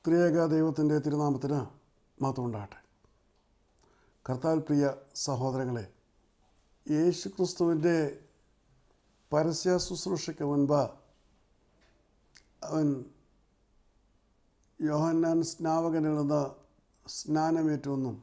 ത്രിയേക ദൈവത്തിൻ്റെ തിരുനാമത്തിന് മാത്രം ഉണ്ടാകട്ടെ കർത്താൽ പ്രിയ സഹോദരങ്ങളെ യേശു ക്രിസ്തുവിൻ്റെ പരസ്യ ശുശ്രൂഷയ്ക്ക് മുൻപ് അവൻ യോഹന്നാൻ സ്നാവകനിൽ നിന്ന് സ്നാനമേറ്റുവെന്നും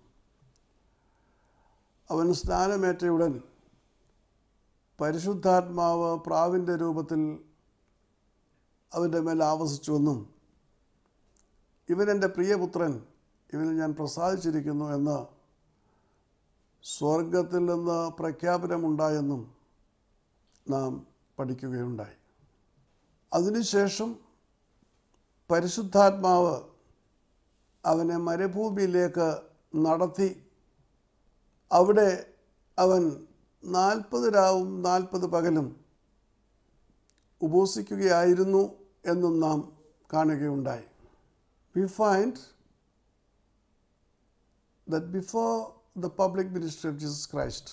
അവൻ സ്നാനമേറ്റയുടൻ പരിശുദ്ധാത്മാവ് പ്രാവിൻ്റെ രൂപത്തിൽ അവൻ്റെ മേൽ ആവസിച്ചുവെന്നും ഇവൻ എൻ്റെ പ്രിയപുത്രൻ ഇവനിൽ ഞാൻ പ്രസാദിച്ചിരിക്കുന്നു എന്ന് സ്വർഗത്തിൽ നിന്ന് പ്രഖ്യാപനമുണ്ടായെന്നും നാം പഠിക്കുകയുണ്ടായി അതിനുശേഷം പരിശുദ്ധാത്മാവ് അവനെ മരുഭൂമിയിലേക്ക് നടത്തി അവിടെ അവൻ നാൽപ്പത് രാവും നാൽപ്പത് പകലും ഉപസിക്കുകയായിരുന്നു എന്നും നാം കാണുകയുണ്ടായി we find that before the public ministry of Jesus Christ,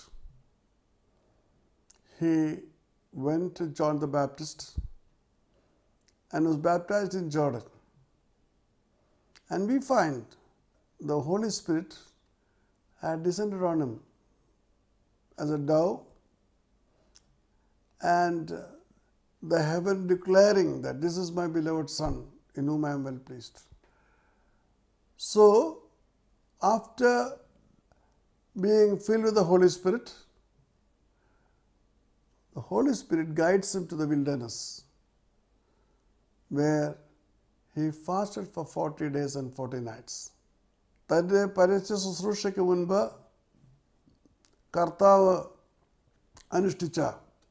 he went to John the Baptist and was baptized in Jordan. And we find the Holy Spirit had descended on him as a dove and the heaven declaring that this is my beloved Son in whom I am well pleased. So, after being filled with the Holy Spirit, the Holy Spirit guides him to the wilderness where he fasted for 40 days and 40 nights. തൻ്റെ പരസ്യ ശുശ്രൂഷയ്ക്ക് മുൻപ് കർത്താവ് അനുഷ്ഠിച്ച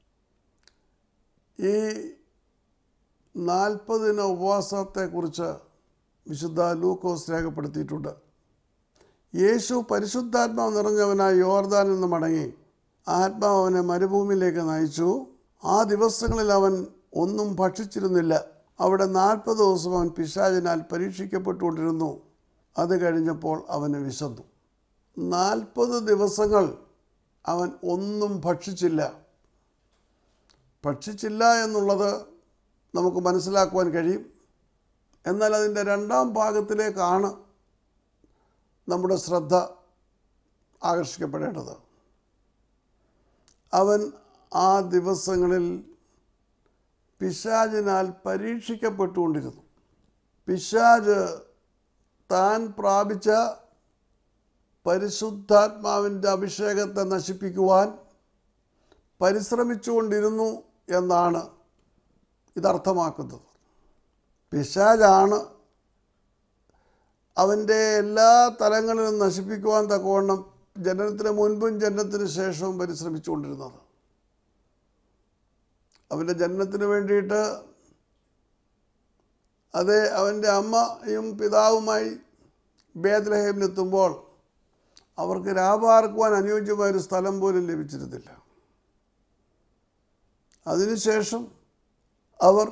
ഈ നാൽപ്പതിന ഉപവാസത്തെക്കുറിച്ച് വിശുദ്ധ ലൂക്കോസ് രേഖപ്പെടുത്തിയിട്ടുണ്ട് യേശു പരിശുദ്ധാത്മാവ് നിറഞ്ഞവനായി യോർദാനിൽ നിന്ന് മടങ്ങി ആത്മാവ് അവനെ മരുഭൂമിയിലേക്ക് നയിച്ചു ആ ദിവസങ്ങളിൽ അവൻ ഒന്നും ഭക്ഷിച്ചിരുന്നില്ല അവിടെ നാൽപ്പത് ദിവസം അവൻ പിശാചിനാൽ പരീക്ഷിക്കപ്പെട്ടുകൊണ്ടിരുന്നു അത് കഴിഞ്ഞപ്പോൾ അവന് വിശന്നു നാൽപ്പത് ദിവസങ്ങൾ അവൻ ഒന്നും ഭക്ഷിച്ചില്ല ഭക്ഷിച്ചില്ല എന്നുള്ളത് നമുക്ക് മനസ്സിലാക്കുവാൻ കഴിയും എന്നാൽ അതിൻ്റെ രണ്ടാം ഭാഗത്തിലേക്കാണ് നമ്മുടെ ശ്രദ്ധ ആകർഷിക്കപ്പെടേണ്ടത് അവൻ ആ ദിവസങ്ങളിൽ പിശാചിനാൽ പരീക്ഷിക്കപ്പെട്ടുകൊണ്ടിരുന്നു പിശാജ് താൻ പ്രാപിച്ച പരിശുദ്ധാത്മാവിൻ്റെ അഭിഷേകത്തെ നശിപ്പിക്കുവാൻ പരിശ്രമിച്ചുകൊണ്ടിരുന്നു എന്നാണ് ഇതർത്ഥമാക്കുന്നത് പിശാജാണ് അവൻ്റെ എല്ലാ തലങ്ങളിലും നശിപ്പിക്കുവാൻ തക്കവണ്ണം ജനനത്തിന് മുൻപും ജനനത്തിന് ശേഷവും പരിശ്രമിച്ചുകൊണ്ടിരുന്നത് അവൻ്റെ ജനനത്തിന് വേണ്ടിയിട്ട് അത് അവൻ്റെ അമ്മയും പിതാവുമായി ബേദ്ലഹേമിലെത്തുമ്പോൾ അവർക്ക് രാപാർക്കുവാൻ അനുയോജ്യമായൊരു സ്ഥലം പോലും ലഭിച്ചിരുന്നില്ല അതിനുശേഷം അവർ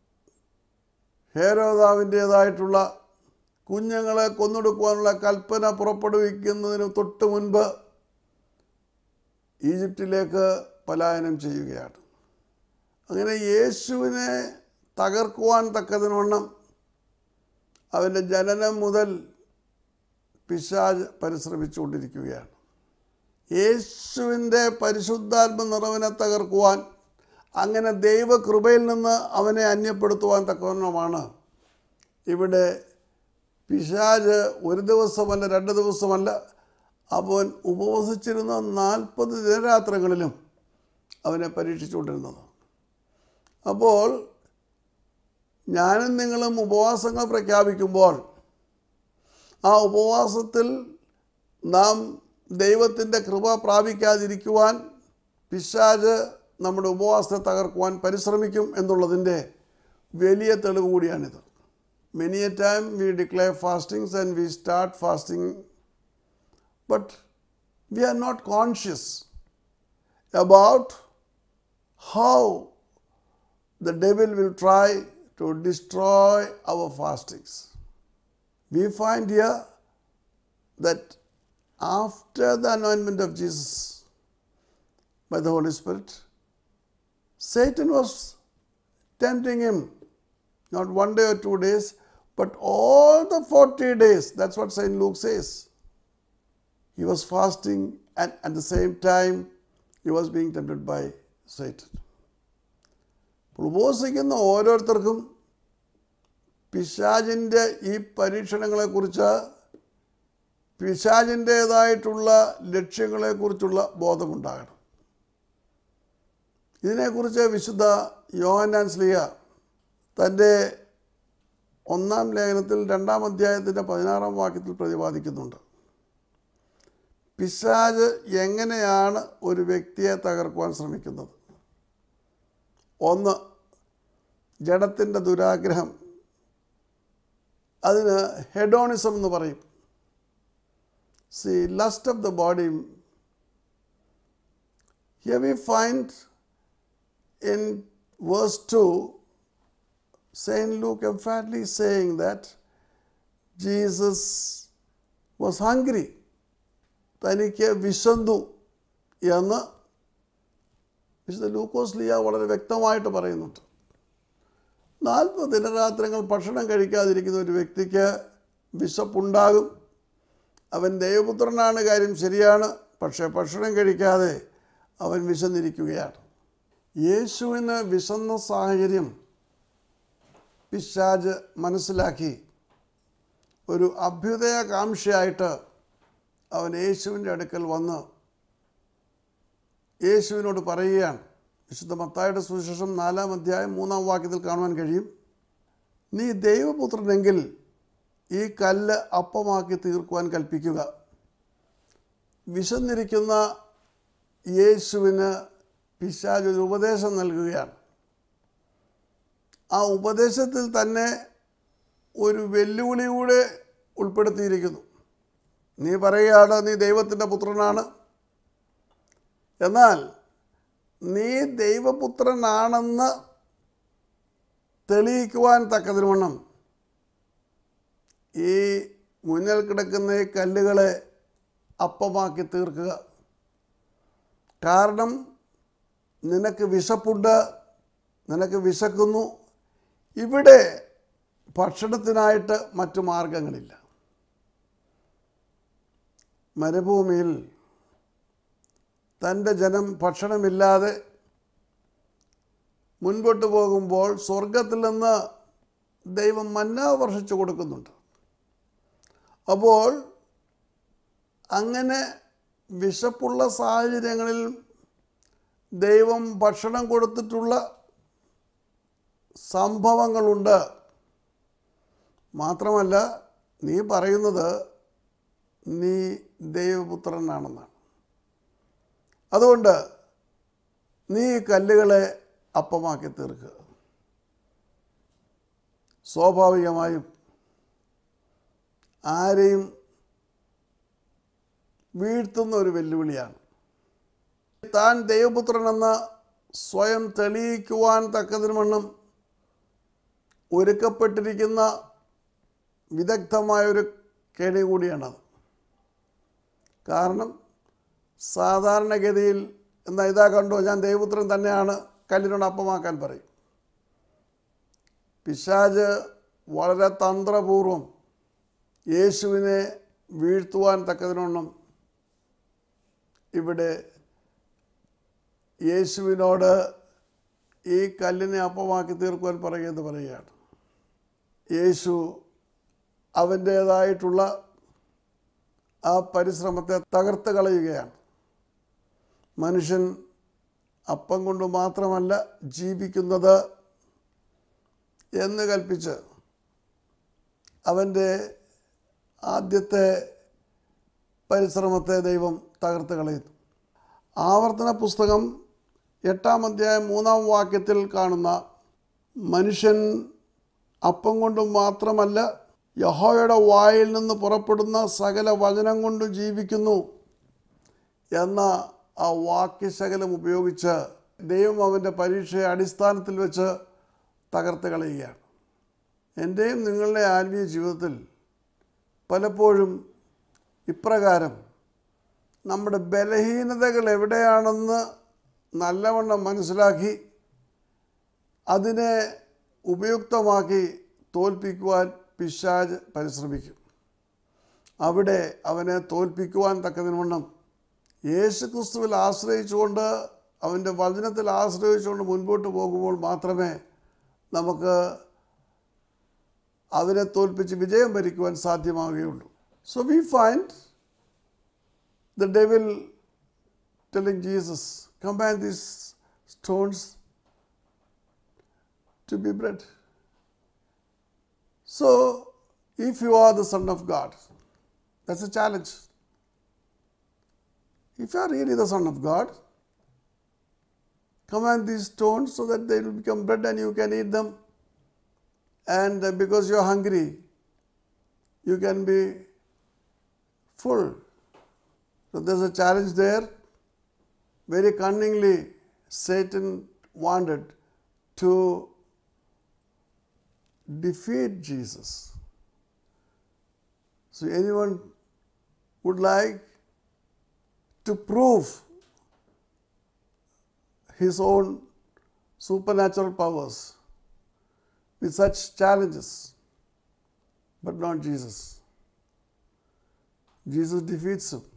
ഹേരോദാവിൻ്റേതായിട്ടുള്ള കുഞ്ഞുങ്ങളെ കൊന്നൊടുക്കുവാനുള്ള കൽപ്പന പുറപ്പെടുവിക്കുന്നതിന് തൊട്ട് മുൻപ് ഈജിപ്തിലേക്ക് പലായനം ചെയ്യുകയാണ് അങ്ങനെ യേശുവിനെ തകർക്കുവാൻ തക്കതിനവണ്ണം അവൻ്റെ ജനനം മുതൽ പിശാജ് പരിശ്രമിച്ചുകൊണ്ടിരിക്കുകയാണ് യേശുവിൻ്റെ പരിശുദ്ധാത്മ നിറവിനെ തകർക്കുവാൻ അങ്ങനെ ദൈവകൃപയിൽ നിന്ന് അവനെ അന്യപ്പെടുത്തുവാൻ തക്കവണ്ണമാണ് ഇവിടെ പിശാജ് ഒരു ദിവസമല്ല രണ്ട് ദിവസമല്ല അവൻ ഉപവസിച്ചിരുന്ന നാൽപ്പത് ദിനരാത്രങ്ങളിലും അവനെ പരീക്ഷിച്ചുകൊണ്ടിരുന്നത് അപ്പോൾ ഞാനും നിങ്ങളും ഉപവാസങ്ങൾ പ്രഖ്യാപിക്കുമ്പോൾ ആ ഉപവാസത്തിൽ നാം ദൈവത്തിൻ്റെ കൃപ പ്രാപിക്കാതിരിക്കുവാൻ പിശാജ് നമ്മുടെ ഉപവാസത്തെ തകർക്കുവാൻ പരിശ്രമിക്കും എന്നുള്ളതിൻ്റെ വലിയ തെളിവ് കൂടിയാണിത് many a time we declare fastings and we start fasting but we are not conscious about how the devil will try to destroy our fastings we find here that after the anointment of jesus by the holy spirit satan was tempting him not one day or two days, But all the 40 days, that's what St. Luke says, he was fasting and at the same time he was being tempted by Satan. അപ്പോൾ ഉപവസിക്കുന്ന ഓരോരുത്തർക്കും പിശാചിൻ്റെ ഈ പരീക്ഷണങ്ങളെക്കുറിച്ച് പിശാചിൻ്റേതായിട്ടുള്ള ലക്ഷ്യങ്ങളെക്കുറിച്ചുള്ള ബോധമുണ്ടാകണം ഇതിനെക്കുറിച്ച് വിശുദ്ധ യോഹന്നാൻ സ്ലിയ തൻ്റെ ഒന്നാം ലേഖനത്തിൽ രണ്ടാം അധ്യായത്തിൻ്റെ പതിനാറാം വാക്യത്തിൽ പ്രതിപാദിക്കുന്നുണ്ട് പിശാജ് എങ്ങനെയാണ് ഒരു വ്യക്തിയെ തകർക്കുവാൻ ശ്രമിക്കുന്നത് ഒന്ന് ജഡത്തിൻ്റെ ദുരാഗ്രഹം അതിന് ഹെഡോണിസം എന്ന് പറയും see lust of the body here we find in verse 2, St. Luke emphatically saying that Jesus was hungry. തനിക്ക് വിശന്നു എന്ന് വിശുദ്ധ ലൂക്കോസ് ലിയ വളരെ വ്യക്തമായിട്ട് പറയുന്നുണ്ട് നാൽപ്പത് ദിനരാത്രങ്ങൾ ഭക്ഷണം കഴിക്കാതിരിക്കുന്ന ഒരു വ്യക്തിക്ക് വിശപ്പുണ്ടാകും അവൻ ദൈവപുത്രനാണ് കാര്യം ശരിയാണ് പക്ഷേ ഭക്ഷണം കഴിക്കാതെ അവൻ വിശന്നിരിക്കുകയാണ് യേശുവിന് വിശന്ന സാഹചര്യം പിശാജ് മനസ്സിലാക്കി ഒരു അഭ്യുദയകാംക്ഷയായിട്ട് അവൻ യേശുവിൻ്റെ അടുക്കൽ വന്ന് യേശുവിനോട് പറയുകയാണ് വിശുദ്ധ മത്തായുടെ സുവിശേഷം നാലാം അധ്യായം മൂന്നാം വാക്യത്തിൽ കാണുവാൻ കഴിയും നീ ദൈവപുത്രനെങ്കിൽ ഈ കല്ല് അപ്പമാക്കി തീർക്കുവാൻ കൽപ്പിക്കുക വിശന്നിരിക്കുന്ന യേശുവിന് പിശാജ് ഒരു ഉപദേശം നൽകുകയാണ് ആ ഉപദേശത്തിൽ തന്നെ ഒരു വെല്ലുവിളി കൂടെ ഉൾപ്പെടുത്തിയിരിക്കുന്നു നീ പറയുകയാണ് നീ ദൈവത്തിൻ്റെ പുത്രനാണ് എന്നാൽ നീ ദൈവപുത്രനാണെന്ന് തെളിയിക്കുവാൻ തക്കതിനുവണ്ണം ഈ മുന്നിൽ കിടക്കുന്ന ഈ കല്ലുകളെ അപ്പമാക്കി തീർക്കുക കാരണം നിനക്ക് വിശപ്പുണ്ട് നിനക്ക് വിശക്കുന്നു ഇവിടെ ഭക്ഷണത്തിനായിട്ട് മറ്റു മാർഗങ്ങളില്ല മരുഭൂമിയിൽ തൻ്റെ ജനം ഭക്ഷണമില്ലാതെ മുൻപോട്ട് പോകുമ്പോൾ സ്വർഗത്തിൽ നിന്ന് ദൈവം മന്ന വർഷിച്ചു കൊടുക്കുന്നുണ്ട് അപ്പോൾ അങ്ങനെ വിശപ്പുള്ള സാഹചര്യങ്ങളിൽ ദൈവം ഭക്ഷണം കൊടുത്തിട്ടുള്ള സംഭവങ്ങളുണ്ട് മാത്രമല്ല നീ പറയുന്നത് നീ ദൈവപുത്രനാണെന്നാണ് അതുകൊണ്ട് നീ ഈ കല്ലുകളെ അപ്പമാക്കി തീർക്കുക സ്വാഭാവികമായും ആരെയും വീഴ്ത്തുന്ന ഒരു വെല്ലുവിളിയാണ് താൻ ദൈവപുത്രനെന്ന് സ്വയം തെളിയിക്കുവാൻ തക്കതിനുവണ്ണം ഒരുക്കപ്പെട്ടിരിക്കുന്ന വിദഗ്ധമായൊരു കെണി കൂടിയാണത് കാരണം സാധാരണഗതിയിൽ എന്നാ ഇതാ കണ്ടോ ഞാൻ ദൈവപുത്രൻ തന്നെയാണ് കല്ലിനോട് അപ്പമാക്കാൻ പറയും പിശാജ് വളരെ തന്ത്രപൂർവം യേശുവിനെ വീഴ്ത്തുവാൻ തക്കതിനൊന്നും ഇവിടെ യേശുവിനോട് ഈ കല്ലിനെ അപ്പമാക്കി തീർക്കുവാൻ പറയുമെന്ന് പറയുകയാണ് യേശു അവൻ്റേതായിട്ടുള്ള ആ പരിശ്രമത്തെ തകർത്ത് കളയുകയാണ് മനുഷ്യൻ അപ്പം കൊണ്ട് മാത്രമല്ല ജീവിക്കുന്നത് എന്ന് കൽപ്പിച്ച് അവൻ്റെ ആദ്യത്തെ പരിശ്രമത്തെ ദൈവം തകർത്ത് കളയുന്നു ആവർത്തന പുസ്തകം എട്ടാം അധ്യായം മൂന്നാം വാക്യത്തിൽ കാണുന്ന മനുഷ്യൻ അപ്പം കൊണ്ട് മാത്രമല്ല യഹോയുടെ വായിൽ നിന്ന് പുറപ്പെടുന്ന സകല വചനം കൊണ്ട് ജീവിക്കുന്നു എന്ന ആ വാക്യശകലം ഉപയോഗിച്ച് ദൈവം അവൻ്റെ പരീക്ഷയെ അടിസ്ഥാനത്തിൽ വെച്ച് തകർത്ത് കളയുകയാണ് എൻ്റെയും നിങ്ങളുടെ ആത്മീയ ജീവിതത്തിൽ പലപ്പോഴും ഇപ്രകാരം നമ്മുടെ ബലഹീനതകൾ എവിടെയാണെന്ന് നല്ലവണ്ണം മനസ്സിലാക്കി അതിനെ ഉപയുക്തമാക്കി തോൽപ്പിക്കുവാൻ പിശാജ് പരിശ്രമിക്കും അവിടെ അവനെ തോൽപ്പിക്കുവാൻ തക്കതിനുവണ്ണം യേശു ക്രിസ്തുവിൽ ആശ്രയിച്ചുകൊണ്ട് അവൻ്റെ വചനത്തിൽ ആശ്രയിച്ചുകൊണ്ട് മുൻപോട്ട് പോകുമ്പോൾ മാത്രമേ നമുക്ക് അവനെ തോൽപ്പിച്ച് വിജയം ഭരിക്കുവാൻ സാധ്യമാവുകയുള്ളൂ so we find the devil telling Jesus, command these stones to be bread. So, if you are the Son of God, that's a challenge. If you are really the Son of God, command these stones so that they will become bread and you can eat them. And uh, because you are hungry, you can be full. So, there's a challenge there very cunningly Satan wanted to defeat Jesus. So, anyone would like to prove his own supernatural powers with such challenges, but not Jesus. Jesus defeats him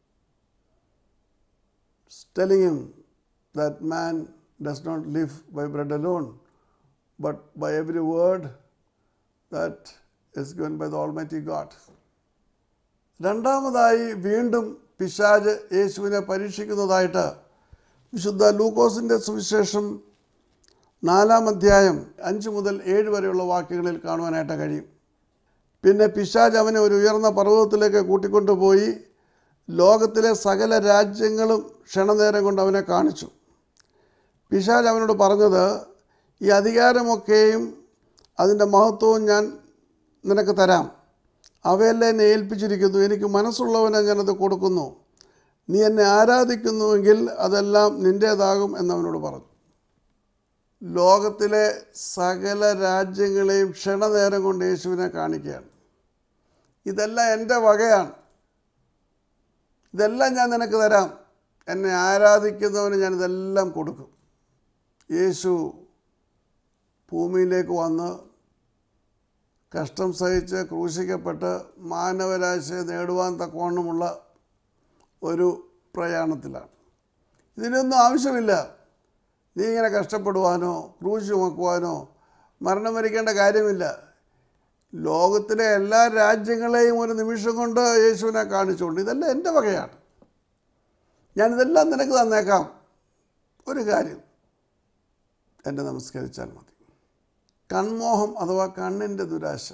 telling him that man does not live by bread alone, but by every word that is given by the Almighty God. രണ്ടാമതായി വീണ്ടും പിശാജ് യേശുവിനെ പരീക്ഷിക്കുന്നതായിട്ട് വിശുദ്ധ ലൂക്കോസിൻ്റെ സുവിശേഷം നാലാം അധ്യായം അഞ്ച് മുതൽ ഏഴ് വരെയുള്ള വാക്യങ്ങളിൽ കാണുവാനായിട്ട് കഴിയും പിന്നെ പിശാജ് അവനെ ഒരു ഉയർന്ന പർവ്വതത്തിലേക്ക് കൂട്ടിക്കൊണ്ടുപോയി ലോകത്തിലെ സകല രാജ്യങ്ങളും ക്ഷണനേരം കൊണ്ട് അവനെ കാണിച്ചു പിശാജ് അവനോട് പറഞ്ഞത് ഈ അധികാരമൊക്കെയും അതിൻ്റെ മഹത്വവും ഞാൻ നിനക്ക് തരാം അവയെല്ലാം എന്നെ ഏൽപ്പിച്ചിരിക്കുന്നു എനിക്ക് മനസ്സുള്ളവനെ ഞാനത് കൊടുക്കുന്നു നീ എന്നെ ആരാധിക്കുന്നുവെങ്കിൽ അതെല്ലാം നിൻ്റേതാകും എന്നവനോട് പറഞ്ഞു ലോകത്തിലെ സകല രാജ്യങ്ങളെയും ക്ഷണനേരം കൊണ്ട് യേശുവിനെ കാണിക്കുകയാണ് ഇതെല്ലാം എൻ്റെ വകയാണ് ഇതെല്ലാം ഞാൻ നിനക്ക് തരാം എന്നെ ആരാധിക്കുന്നവന് ഞാൻ ഇതെല്ലാം കൊടുക്കും യേശു ഭൂമിയിലേക്ക് വന്ന് കഷ്ടം സഹിച്ച് ക്രൂശിക്കപ്പെട്ട് മാനവരാശിയെ നേടുവാൻ തക്കവണ്ണമുള്ള ഒരു പ്രയാണത്തിലാണ് ഇതിനൊന്നും ആവശ്യമില്ല നീ ഇങ്ങനെ കഷ്ടപ്പെടുവാനോ ക്രൂശ് ചുമക്കുവാനോ മരണം വരിക്കേണ്ട കാര്യമില്ല ലോകത്തിലെ എല്ലാ രാജ്യങ്ങളെയും ഒരു നിമിഷം കൊണ്ട് യേശുവിനെ കാണിച്ചുകൊണ്ട് ഇതെല്ലാം എൻ്റെ വകയാണ് ഞാനിതെല്ലാം നിനക്ക് തന്നേക്കാം ഒരു കാര്യം എന്നെ നമസ്കരിച്ചാൽ മതി കൺമോഹം അഥവാ കണ്ണിൻ്റെ ദുരാശ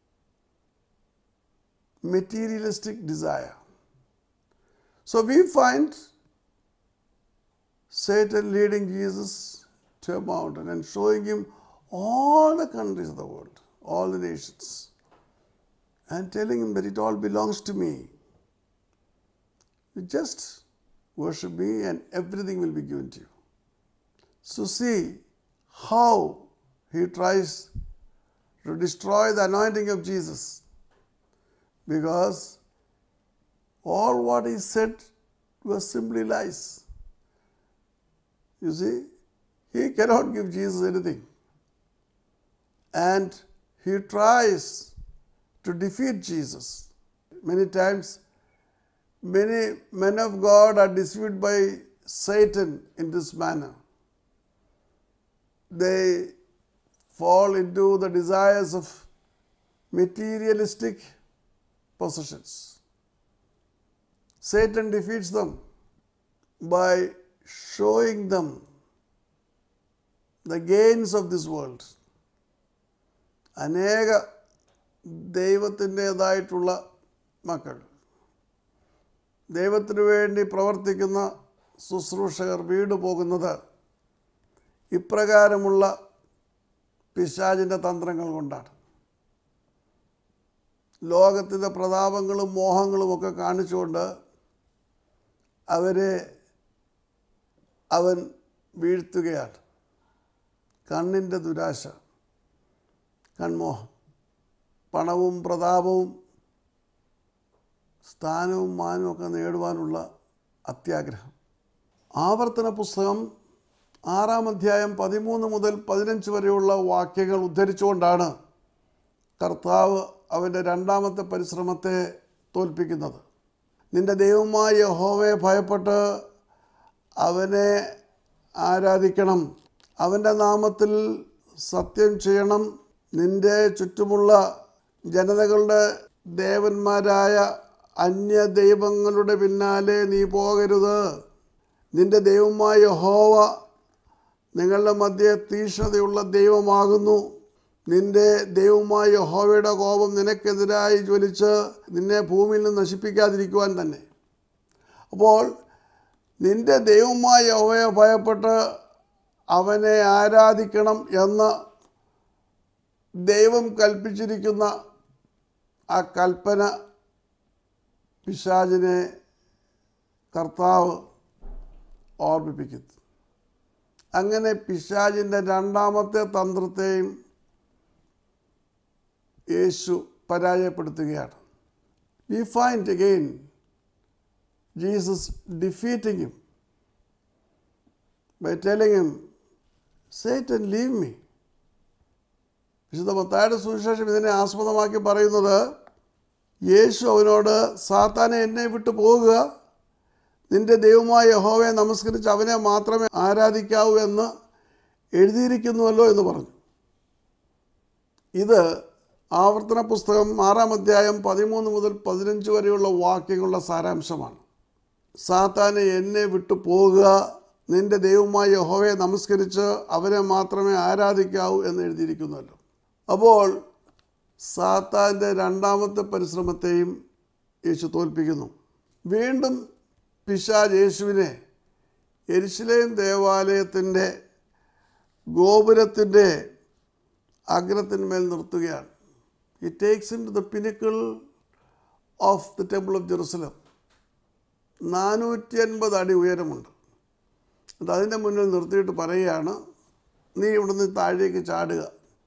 materialistic desire so we find Satan leading Jesus to a mountain and showing him all the countries of the world, all the nations, and telling him that it all belongs to me. You just worship me and everything will be given to you. So, see how he tries to destroy the anointing of Jesus because all what he said was simply lies. You see, he cannot give Jesus anything. And he tries to defeat Jesus. Many times, many men of God are deceived by Satan in this manner. They fall into the desires of materialistic possessions. Satan defeats them by showing them the gains of this world. അനേക ദൈവത്തിൻ്റേതായിട്ടുള്ള മക്കൾ ദൈവത്തിനു വേണ്ടി പ്രവർത്തിക്കുന്ന ശുശ്രൂഷകർ വീട് പോകുന്നത് ഇപ്രകാരമുള്ള പിശാചിൻ്റെ തന്ത്രങ്ങൾ കൊണ്ടാണ് ലോകത്തിൻ്റെ പ്രതാപങ്ങളും മോഹങ്ങളും ഒക്കെ കാണിച്ചുകൊണ്ട് അവരെ അവൻ വീഴ്ത്തുകയാണ് കണ്ണിൻ്റെ ദുരാശ കൺമോഹം പണവും പ്രതാപവും സ്ഥാനവും മാനവും ഒക്കെ നേടുവാനുള്ള അത്യാഗ്രഹം ആവർത്തന പുസ്തകം ആറാം അധ്യായം പതിമൂന്ന് മുതൽ പതിനഞ്ച് വരെയുള്ള വാക്യങ്ങൾ ഉദ്ധരിച്ചുകൊണ്ടാണ് കർത്താവ് അവൻ്റെ രണ്ടാമത്തെ പരിശ്രമത്തെ തോൽപ്പിക്കുന്നത് നിന്റെ ദൈവമായ യഹോവയെ ഭയപ്പെട്ട് അവനെ ആരാധിക്കണം അവൻ്റെ നാമത്തിൽ സത്യം ചെയ്യണം നിന്റെ ചുറ്റുമുള്ള ജനതകളുടെ ദേവന്മാരായ അന്യ ദൈവങ്ങളുടെ പിന്നാലെ നീ പോകരുത് നിന്റെ ദൈവമായ യഹോവ നിങ്ങളുടെ മധ്യേ തീക്ഷ്ണതയുള്ള ദൈവമാകുന്നു നിന്റെ ദൈവമായ യഹോവയുടെ കോപം നിനക്കെതിരായി ജ്വലിച്ച് നിന്നെ ഭൂമിയിൽ നിന്ന് നശിപ്പിക്കാതിരിക്കുവാൻ തന്നെ അപ്പോൾ നിന്റെ ദൈവമായ യഹോവയെ ഭയപ്പെട്ട് അവനെ ആരാധിക്കണം എന്ന് ദൈവം കൽപ്പിച്ചിരിക്കുന്ന ആ കൽപ്പന പിശാചിനെ കർത്താവ് ഓർമ്മിപ്പിക്കുന്നു അങ്ങനെ പിശാചിൻ്റെ രണ്ടാമത്തെ തന്ത്രത്തെയും യേശു പരാജയപ്പെടുത്തുകയാണ് we find again Jesus defeating him by telling him Satan and leave me വിശുദ്ധ മത്തായുടെ സുവിശേഷം ഇതിനെ ആസ്പദമാക്കി പറയുന്നത് യേശു അവനോട് സാത്താനെ എന്നെ വിട്ടു പോകുക നിന്റെ ദൈവമായ യഹോവയെ നമസ്കരിച്ച് അവനെ മാത്രമേ ആരാധിക്കാവൂ എന്ന് എഴുതിയിരിക്കുന്നുവല്ലോ എന്ന് പറഞ്ഞു ഇത് ആവർത്തന പുസ്തകം ആറാം അധ്യായം പതിമൂന്ന് മുതൽ പതിനഞ്ച് വരെയുള്ള വാക്യങ്ങളുടെ സാരാംശമാണ് സാത്താനെ എന്നെ വിട്ടു പോകുക നിന്റെ ദൈവമായ യഹോവയെ നമസ്കരിച്ച് അവനെ മാത്രമേ ആരാധിക്കാവൂ എന്ന് എഴുതിയിരിക്കുന്നുവല്ലോ അപ്പോൾ സാത്താൻ്റെ രണ്ടാമത്തെ പരിശ്രമത്തെയും യേശു തോൽപ്പിക്കുന്നു വീണ്ടും പിശാജ് യേശുവിനെ എരിശിലേം ദേവാലയത്തിൻ്റെ ഗോപുരത്തിൻ്റെ അഗ്രത്തിന്മേൽ നിർത്തുകയാണ് ഈ takes into the pinnacle of the temple of Jerusalem നാനൂറ്റി അൻപത് അടി ഉയരമുണ്ട് എന്നിട്ട് അതിൻ്റെ മുന്നിൽ നിർത്തിയിട്ട് പറയുകയാണ് നീ ഇവിടുന്ന് താഴേക്ക് ചാടുക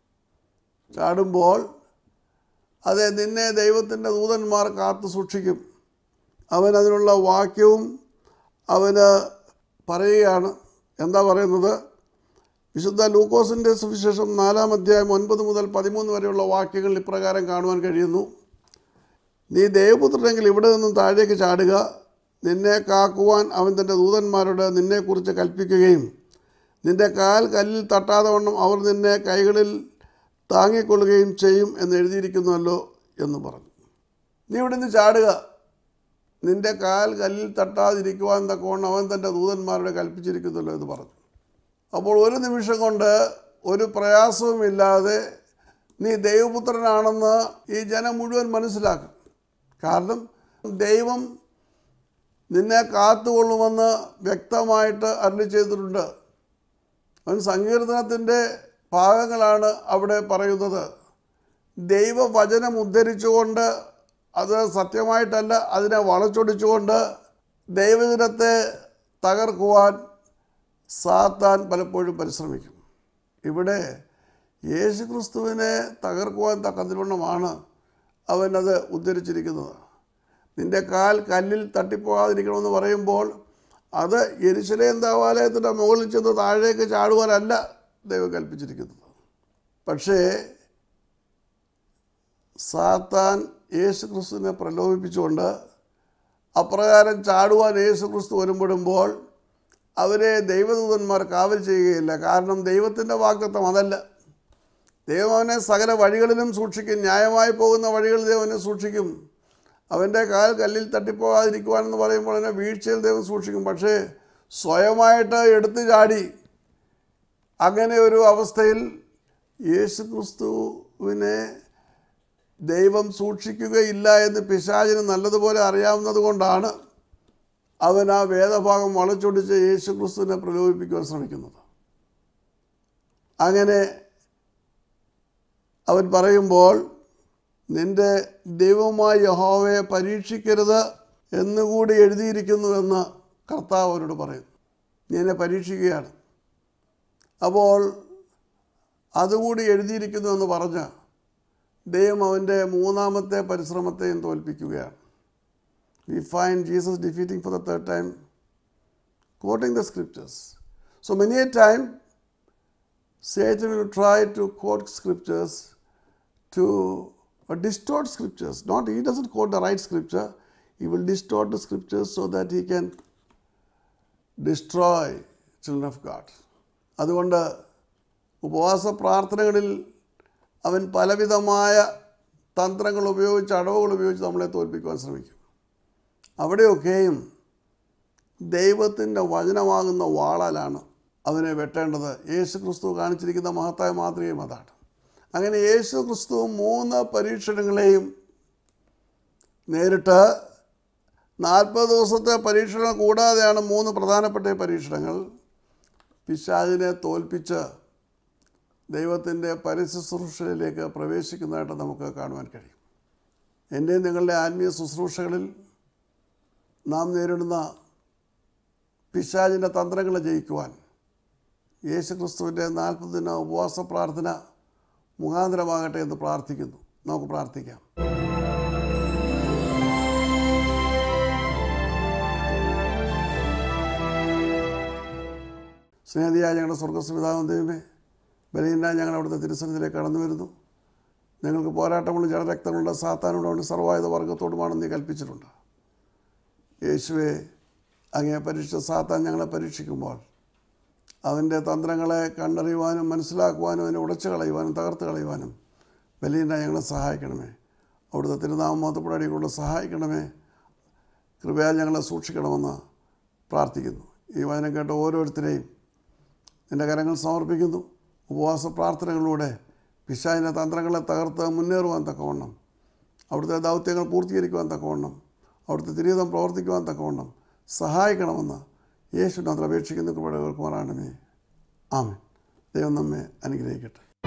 ചാടുമ്പോൾ അതെ നിന്നെ ദൈവത്തിൻ്റെ ദൂതന്മാർ കാത്തു സൂക്ഷിക്കും അവൻ അതിനുള്ള വാക്യവും അവന് പറയുകയാണ് എന്താ പറയുന്നത് വിശുദ്ധ ലൂക്കോസിൻ്റെ സുവിശേഷം നാലാം അധ്യായം ഒൻപത് മുതൽ പതിമൂന്ന് വരെയുള്ള വാക്യങ്ങൾ ഇപ്രകാരം കാണുവാൻ കഴിയുന്നു നീ ദേവപുത്രനെങ്കിൽ ഇവിടെ നിന്നും താഴേക്ക് ചാടുക നിന്നെ കാക്കുവാൻ അവൻ തൻ്റെ ദൂതന്മാരോട് നിന്നെക്കുറിച്ച് കൽപ്പിക്കുകയും നിന്റെ കാൽ കല്ലിൽ തട്ടാതെ വണ്ണം അവർ നിന്നെ കൈകളിൽ താങ്ങിക്കൊള്ളുകയും ചെയ്യും എന്ന് എഴുതിയിരിക്കുന്നുവല്ലോ എന്ന് പറഞ്ഞു നീ ഇവിടെ നിന്ന് ചാടുക നിന്റെ കാൽ കല്ലിൽ തട്ടാതിരിക്കുവാൻ തക്കവണ്ണം അവൻ തൻ്റെ ദൂതന്മാരോട് കൽപ്പിച്ചിരിക്കുന്നല്ലോ എന്ന് പറഞ്ഞു അപ്പോൾ ഒരു നിമിഷം കൊണ്ട് ഒരു പ്രയാസവുമില്ലാതെ നീ ദൈവപുത്രനാണെന്ന് ഈ ജനം മുഴുവൻ മനസ്സിലാക്കും കാരണം ദൈവം നിന്നെ കാത്തുകൊള്ളുമെന്ന് വ്യക്തമായിട്ട് അരുളി ചെയ്തിട്ടുണ്ട് അവൻ സങ്കീർത്തനത്തിൻ്റെ ഭാഗങ്ങളാണ് അവിടെ പറയുന്നത് ദൈവവചനം ഉദ്ധരിച്ചുകൊണ്ട് അത് സത്യമായിട്ടല്ല അതിനെ വളച്ചൊടിച്ചുകൊണ്ട് ദൈവദിനത്തെ തകർക്കുവാൻ സാത്താൻ പലപ്പോഴും പരിശ്രമിക്കും ഇവിടെ യേശു ക്രിസ്തുവിനെ തകർക്കുവാൻ തക്കതിവണ്ണമാണ് അവനത് ഉദ്ധരിച്ചിരിക്കുന്നത് നിന്റെ കാൽ കല്ലിൽ തട്ടിപ്പോകാതിരിക്കണമെന്ന് പറയുമ്പോൾ അത് എരിശിലേം ദേവാലയത്തിൻ്റെ മുകളിൽ ചെന്ന് താഴേക്ക് ചാടുവാനല്ല ദൈവം കൽപ്പിച്ചിരിക്കുന്നത് പക്ഷേ സാത്താൻ യേശു ക്രിസ്തുവിനെ പ്രലോഭിപ്പിച്ചുകൊണ്ട് അപ്രകാരം ചാടുവാൻ യേശു ക്രിസ്തു വരുമ്പോഴുമ്പോൾ അവരെ ദൈവദൂതന്മാർ കാവൽ ചെയ്യുകയില്ല കാരണം ദൈവത്തിൻ്റെ വാഗ്ദത്വം അതല്ല ദൈവം അവനെ സകല വഴികളിലും സൂക്ഷിക്കും ന്യായമായി പോകുന്ന വഴികളിൽ ദൈവം അവനെ സൂക്ഷിക്കും അവൻ്റെ കാൽ കല്ലിൽ തട്ടിപ്പോകാതിരിക്കുവാനെന്ന് പറയുമ്പോൾ അവനെ വീഴ്ചയിൽ ദൈവം സൂക്ഷിക്കും പക്ഷേ സ്വയമായിട്ട് എടുത്തു ചാടി അങ്ങനെ ഒരു അവസ്ഥയിൽ യേശു ക്രിസ്തുവിനെ ദൈവം സൂക്ഷിക്കുകയില്ല എന്ന് പിശാചിന് നല്ലതുപോലെ അറിയാവുന്നത് കൊണ്ടാണ് അവൻ ആ വേദഭാഗം വളച്ചൊടിച്ച് യേശു ക്രിസ്തുവിനെ പ്രലോഭിപ്പിക്കുവാൻ ശ്രമിക്കുന്നത് അങ്ങനെ അവൻ പറയുമ്പോൾ നിന്റെ ദൈവമായ യഹോവയെ പരീക്ഷിക്കരുത് എന്നുകൂടി എഴുതിയിരിക്കുന്നുവെന്ന് കർത്താവ് അവരോട് പറയുന്നു നീ എന്നെ പരീക്ഷിക്കുകയാണ് അപ്പോൾ അതുകൂടി എഴുതിയിരിക്കുന്നുവെന്ന് പറഞ്ഞ് ദൈവം അവൻ്റെ മൂന്നാമത്തെ പരിശ്രമത്തെയും തോൽപ്പിക്കുകയാണ് we find Jesus defeating for the third time, quoting the scriptures. So many a time, Satan will try to quote scriptures to uh, distort scriptures. Not he doesn't quote the right scripture. He will distort the scriptures so that he can destroy children of God. അതുകൊണ്ട് ഉപവാസ പ്രാർത്ഥനകളിൽ അവൻ പലവിധമായ തന്ത്രങ്ങൾ ഉപയോഗിച്ച് അടവുകൾ ഉപയോഗിച്ച് നമ്മളെ തോൽപ്പിക്കുവാൻ ശ്രമിക്കും അവിടെയൊക്കെയും ദൈവത്തിൻ്റെ വചനമാകുന്ന വാളാലാണ് അവനെ വെട്ടേണ്ടത് യേശു ക്രിസ്തു കാണിച്ചിരിക്കുന്ന മഹത്തായ മാതൃകയും അതാണ് അങ്ങനെ യേശു ക്രിസ്തു മൂന്ന് പരീക്ഷണങ്ങളെയും നേരിട്ട് നാൽപ്പത് ദിവസത്തെ പരീക്ഷണം കൂടാതെയാണ് മൂന്ന് പ്രധാനപ്പെട്ട പരീക്ഷണങ്ങൾ പിശാചിനെ തോൽപ്പിച്ച് ദൈവത്തിൻ്റെ പരിശുശ്രൂഷയിലേക്ക് പ്രവേശിക്കുന്നതായിട്ട് നമുക്ക് കാണുവാൻ കഴിയും എൻ്റെയും നിങ്ങളുടെ ആത്മീയ ശുശ്രൂഷകളിൽ നാം നേരിടുന്ന പിശാചിൻ്റെ തന്ത്രങ്ങളെ ജയിക്കുവാൻ യേശു ക്രിസ്തുവിൻ്റെ നാൽപ്പത് ദിന ഉപവാസ പ്രാർത്ഥന മുഖാന്തരമാകട്ടെ എന്ന് പ്രാർത്ഥിക്കുന്നു നമുക്ക് പ്രാർത്ഥിക്കാം സ്നേഹിതയായ ഞങ്ങളുടെ സ്വർഗസ്വപിതാവും ദൈവമേ ബലഹീനായ ഞങ്ങൾ അവിടുത്തെ തിരുസന്നിധിയിലേക്ക് കടന്നു വരുന്നു ഞങ്ങൾക്ക് പോരാട്ടമുള്ള ജനരക്തമുള്ള സാത്താനോടുണ്ട് സർവായുധ വർഗത്തോടുമാണെന്ന് നീ കൽപ്പിച്ചിട്ടുണ്ട് യേശുവെ അങ്ങേ പരീക്ഷ സാത്താൻ ഞങ്ങളെ പരീക്ഷിക്കുമ്പോൾ അവൻ്റെ തന്ത്രങ്ങളെ കണ്ടറിയുവാനും മനസ്സിലാക്കുവാനും അതിനെ ഉടച്ചു കളയുവാനും തകർത്ത് കളയുവാനും ബലീന ഞങ്ങളെ സഹായിക്കണമേ അവിടുത്തെ തിരുനാമം മതപ്പടടികളുടെ സഹായിക്കണമേ കൃപയാൽ ഞങ്ങളെ സൂക്ഷിക്കണമെന്ന് പ്രാർത്ഥിക്കുന്നു ഈ വചനം കേട്ട ഓരോരുത്തരെയും നിൻ്റെ കരങ്ങൾ സമർപ്പിക്കുന്നു ഉപവാസ പ്രാർത്ഥനകളിലൂടെ പിശാചിൻ്റെ തന്ത്രങ്ങളെ തകർത്ത് മുന്നേറുവാൻ തക്കവണ്ണം അവിടുത്തെ ദൗത്യങ്ങൾ പൂർത്തീകരിക്കുവാൻ തക്കവണ്ണം അവിടുത്തെ തിരിതം പ്രവർത്തിക്കുവാൻ തക്കവണ്ണം സഹായിക്കണമെന്ന് യേശുവിനത്ര അപേക്ഷിക്കുന്ന കൃപയുടെ കേൾക്കുവാനാണമേ ആമൻ ദൈവം നമ്മെ അനുഗ്രഹിക്കട്ടെ